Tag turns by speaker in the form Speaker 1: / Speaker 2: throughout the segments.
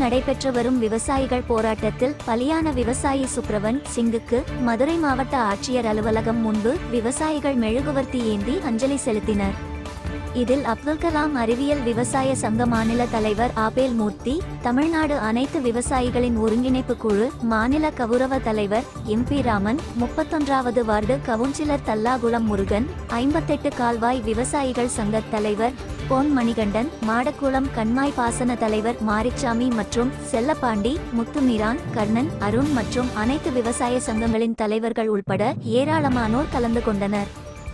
Speaker 1: நடைபெற்று வரும் விவசாயிகள் போராட்டத்தில் பலியான விவசாயி சுப்ரவன் சிங்குக்கு மதுரை மாவட்ட ஆட்சியர் அலுவலகம் முன்பு விவசாயிகள் மெழுகுவர்த்தி ஏந்தி அஞ்சலி செலுத்தினர் இதில் அப்துல் கலாம் அறிவியல் விவசாய சங்க மாநில தலைவர் ஆபேல் மூர்த்தி தமிழ்நாடு அனைத்து விவசாயிகளின் ஒருங்கிணைப்பு குழு மாநில கவுரவ தலைவர் எம் பி ராமன் முப்பத்தொன்றாவது வார்டு கவுன்சிலர் தல்லாகுளம் முருகன் ஐம்பத்தெட்டு கால்வாய் விவசாயிகள் சங்க தலைவர் பொன் மணிகண்டன் மாடக்குளம் கண்மாய் பாசன தலைவர் மாரிச்சாமி மற்றும் செல்லப்பாண்டி முத்துமீரான் கர்ணன் அருண் மற்றும் அனைத்து விவசாய சங்கங்களின் தலைவர்கள் உட்பட ஏராளமானோர் கலந்து கொண்டனர்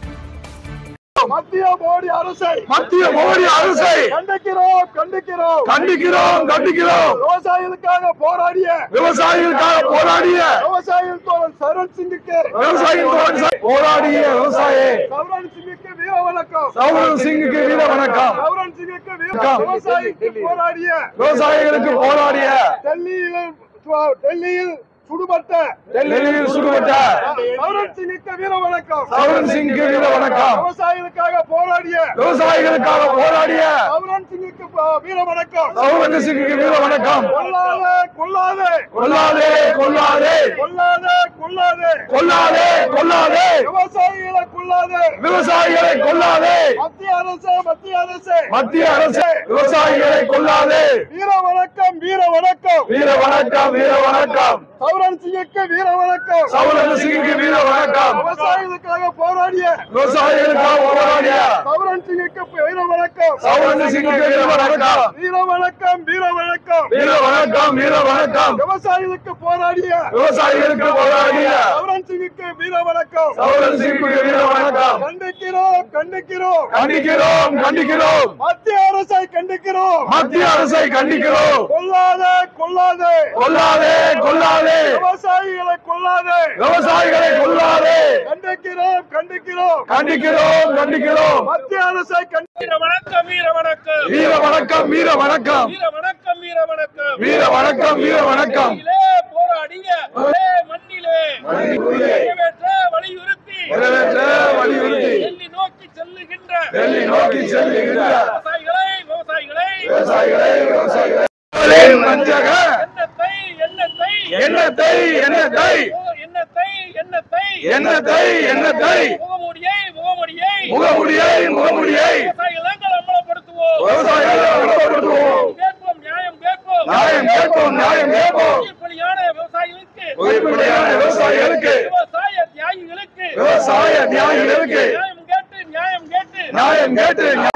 Speaker 2: மத்திய மோடி அரசை
Speaker 3: மத்திய மோடி அரசை
Speaker 2: கண்டிக்கிறோம் கண்டிக்கிறோம்
Speaker 3: கண்டிக்கிறோம் கண்டிக்கிறோம்
Speaker 2: விவசாயிகளுக்காக போராடிய
Speaker 3: விவசாயிகளுக்காக போராடிய
Speaker 2: விவசாயிகள் தோழர் சரண் சிங்குக்கு
Speaker 3: விவசாயிகள் போராடிய விவசாயி
Speaker 2: சரண் சிங்குக்கு வீர வணக்கம்
Speaker 3: சௌரவ் சிங்குக்கு வீர வணக்கம்
Speaker 2: சரண் சிங்குக்கு வீர
Speaker 3: வணக்கம்.
Speaker 2: விவசாயிக்கு போராடிய
Speaker 3: விவசாயிகளுக்கு போராடிய
Speaker 2: டெல்லியில் டெல்லியில் சுடுபட்ட
Speaker 3: டெல்லியில் சுடுபட்ட
Speaker 2: சரண் சிங்குக்கு வீர வணக்கம்
Speaker 3: சௌரவ் சிங்குக்கு வீர வணக்கம்
Speaker 2: விவசாயிகளுக்காக போராடிய
Speaker 3: விவசாயிகளுக்காக போராடிய
Speaker 2: சரண் சிங்குக்கு ப- வீர வணக்கம்
Speaker 3: சௌரவ் சிங்குக்கு வீர வணக்கம்
Speaker 2: கொல்லாதே கொல்லாதே
Speaker 3: கொல்லாதே கொல்லாதே
Speaker 2: கொல்லாதே கொல்லாதே
Speaker 3: கொல்லாதே கொல்லாதே
Speaker 2: விவசாயிகளை கொல்லாதே
Speaker 3: விவசாயிகளை கொல்லாதே
Speaker 2: மத்திய அரசு மத்திய அரசு
Speaker 3: மத்திய அரசு விவசாயிகளை கொல்லாதே
Speaker 2: வீர வணக்கம் வீர வணக்கம்
Speaker 3: வீர வணக்கம் வீர வணக்கம்
Speaker 2: சௌரன் சிங்குக்கு வீர வணக்கம்
Speaker 3: சௌரவ் சிங்குக்கு வீர வணக்கம்
Speaker 2: விவசாயிகளுக்காக போராடிய
Speaker 3: விவசாயிகளுக்காக போராடிய
Speaker 2: சௌரன் சிங்குக்கு வீர வணக்கம்
Speaker 3: சௌரவ் சிங்குக்கு வீர வணக்கம்
Speaker 2: வீர வணக்கம் வீர வணக்கம்
Speaker 3: வீர வணக்கம் வீர வணக்கம்
Speaker 2: விவசாயிகளுக்கு போராடிய
Speaker 3: விவசாயிகளுக்கு போராடிய
Speaker 2: சௌரன் சிங்குக்கு வீர வணக்கம்
Speaker 3: சௌரவ் சிங்குக்கு வீர வணக்கம்
Speaker 2: கண்டிக்கிறோம் கண்டிக்கிறோம்
Speaker 3: கண்டிக்கிறோம் கண்டிக்கிறோம்
Speaker 2: மத்திய அரசை கண்டிக்கிறோம்
Speaker 3: மத்திய அரசை கண்டிக்கிறோம்
Speaker 2: கொல்லாதே கொல்லாதே
Speaker 3: கொல்லாதே கொல்லாதே
Speaker 2: விவசாயிகளை கொல்லாதே
Speaker 3: விவசாயிகளை கொல்லாதே
Speaker 2: கண்டிக்கிறோம் கண்டிக்கிறோம்
Speaker 3: கண்டிக்கிறோம் கண்டிக்கிறோம்
Speaker 2: மத்திய அரசை கண்டி வணக்கம் வீர வணக்கம்
Speaker 3: வீர வணக்கம் வீர வணக்கம்
Speaker 2: வீர வணக்கம் வீர வணக்கம்
Speaker 3: வீர வணக்கம் வீர வணக்கம்
Speaker 2: மண்ணிலே போராடிய ஒரே மண்ணிலே நிறைவேற்ற வலியுறுத்தி
Speaker 3: நிறைவேற்ற வலியுறுத்தி
Speaker 2: டெல்லி நோக்கி செல்லுகின்ற
Speaker 3: டெல்லி நோக்கி செல்லுகின்ற
Speaker 2: விவசாயிகளை விவசாயிகளை
Speaker 3: விவசாயிகளை விவசாயிகளை அவர்களின் வஞ்சக
Speaker 2: எண்ணத்தை எண்ணத்தை
Speaker 3: எண்ணத்தை எண்ணத்தை
Speaker 2: எண்ணத்தை எண்ணத்தை
Speaker 3: எண்ணத்தை எண்ணத்தை
Speaker 2: முகமூடியை முகமூடியை
Speaker 3: முகமுடியை முகமுடியை
Speaker 2: விவசாயிகள் நாங்கள் அமலப்படுத்துவோம்
Speaker 3: விவசாயிகளை அமலப்படுத்துவோம்
Speaker 2: கேட்போம் நியாயம் கேட்போம்
Speaker 3: நியாயம் கேட்போம் நியாயம் கேட்போம்
Speaker 2: உயிர்ப்பலியான விவசாயிகளுக்கு
Speaker 3: உயிர்ப்பலியான விவசாயிகளுக்கு
Speaker 2: விவசாய தியாகிகளுக்கு
Speaker 3: விவசாய தியாகிகளுக்கு
Speaker 2: நியாயம் கேட்டு நியாயம் கேட்டு
Speaker 3: நியாயம் கேட்டு